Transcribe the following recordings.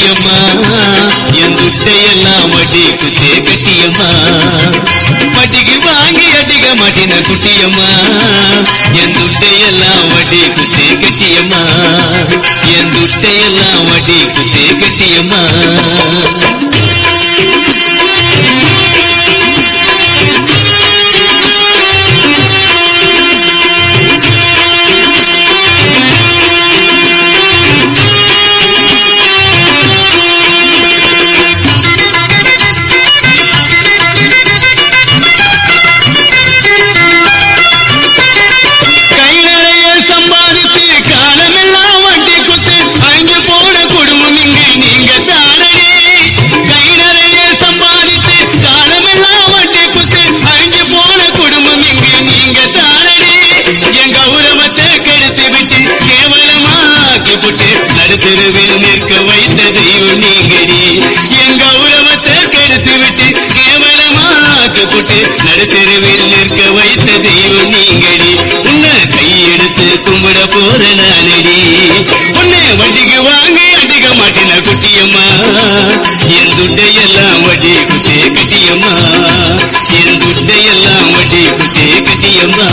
குட்டியம்மா என் துட்டையெல்லாம் வட்டி குத்தே கட்டியம்மா வட்டிக்கு வாங்கி அடிக்க மாட்டின குட்டியம்மா என் துட்டையெல்லாம் வட்டி குத்தே கட்டியம்மா என் துட்டையெல்லாம் வட்டி குத்தே கட்டியம்மா கை நிறைய சம்பாதித்து காலமெல்லாம் வண்டி குத்து அழிஞ்சு போன குடும்பம் இங்கு நீங்க தானடி கை நிறைய சம்பாதித்து காலமெல்லாம் வண்டி குத்து அழிஞ்சு போன குடும்பம் இங்கு நீங்க தானடி என் கௌரவத்தை கெடுத்து விட்டு கேவலமாக்கி புட்டு நடுத்தருவில் நிற்க வைத்த தெய்வம் நீங்கடி என் கௌரவத்தை கெடுத்து விட்டு கேவலமாக்கி புட்டு நடுத்தருவில் நிற்க வைத்த தெய்வம் நீங்கடி உன்னை கையெடுத்து கும்பிட போற நானடி உன்னை வண்டிக்கு வாங்கி அடிக்க மாட்டின குட்டியம்மா என் துட்டையெல்லாம் வட்டி குட்டே கட்டியம்மா என் துட்டையெல்லாம் வட்டி குட்டே கட்டியம்மா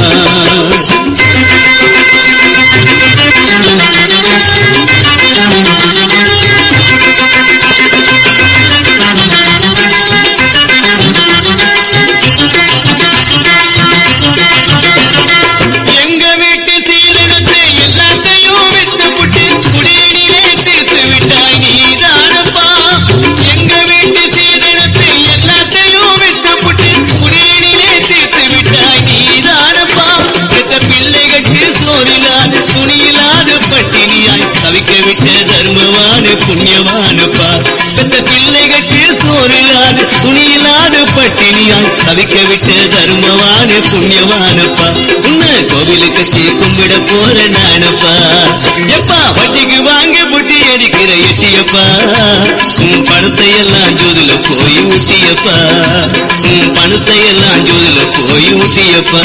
எங்க வீட்டு சீதனத்தை எல்லாத்தையும் விட்டு புட்டு குடியினிலே தீர்த்து விட்டாய் நீதானப்பா எங்க வீட்டு சீதனத்தை எல்லாத்தையும் விட்டு புட்டு குடியினிலே தீர்த்து விட்டாய் நீதானப்பா பெத்த பிள்ளைகளுக்கு சோறில்லாத துணியில்லாத பட்டினியாய் தவிக்க விட்ட தர்மவான புண்ணியவானப்பா பெத்த பிள்ளைகளுக்கு சோறில்லாத துணியில்லாத பட்டினியாய் தவிக்க விட்ட தர்மவான புண்ணியவானப்பா உன்னை கோவிலுக்கு கட்டி கும்பிட போற நானப்பா எப்பா வட்டிக்கு வாங்கி புட்டி அடிக்கிற எட்டியப்பா உன் பணத்தை எல்லாம் ஜோதில போய் ஊட்டியப்பா உன் பணத்தை எல்லாம் ஜோதில போய் ஊட்டியப்பா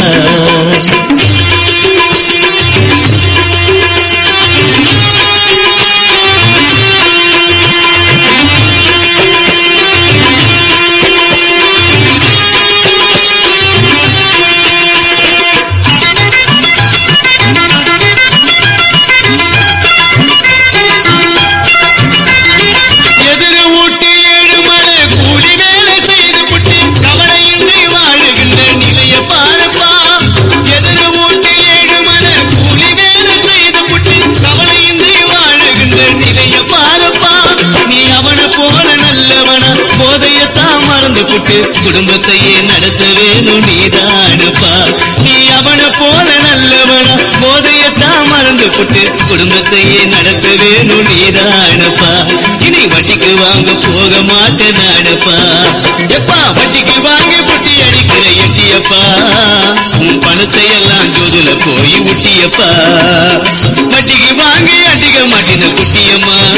எதிர ஊட்டி ஏழு மலை கூலி வேலை செய்து புட்டு கவலையின்றி வாழுகின்ற நிலைய பாருப்பா எதிர ஊட்டி ஏழு மலை கூலி வேலை செய்து புட்டு கவலையின்றி வாழுகின்ற நிலைய பாருப்பா நீ அவனை போல நல்லவன போதையத்தான் மறந்து புட்டு குடும்பத்தையே நடத்த வேணும் நீதானப்பா நீ அவனை போல நல்லவன போதையத்தான் மறந்து புட்டு குடும்பத்தையே நடத்த வேணும் நீதானப்பா இனி வட்டிக்கு வாங்க போக மாட்டேன் நானப்பா எப்பா வட்டிக்கு வாங்கி புட்டி அடிக்கிற எட்டியப்பா உன் பணத்தை எல்லாம் ஜோதுல போய் ஊட்டியப்பா வட்டிக்கு வாங்கி அடிக்க மாட்டின குட்டியம்மா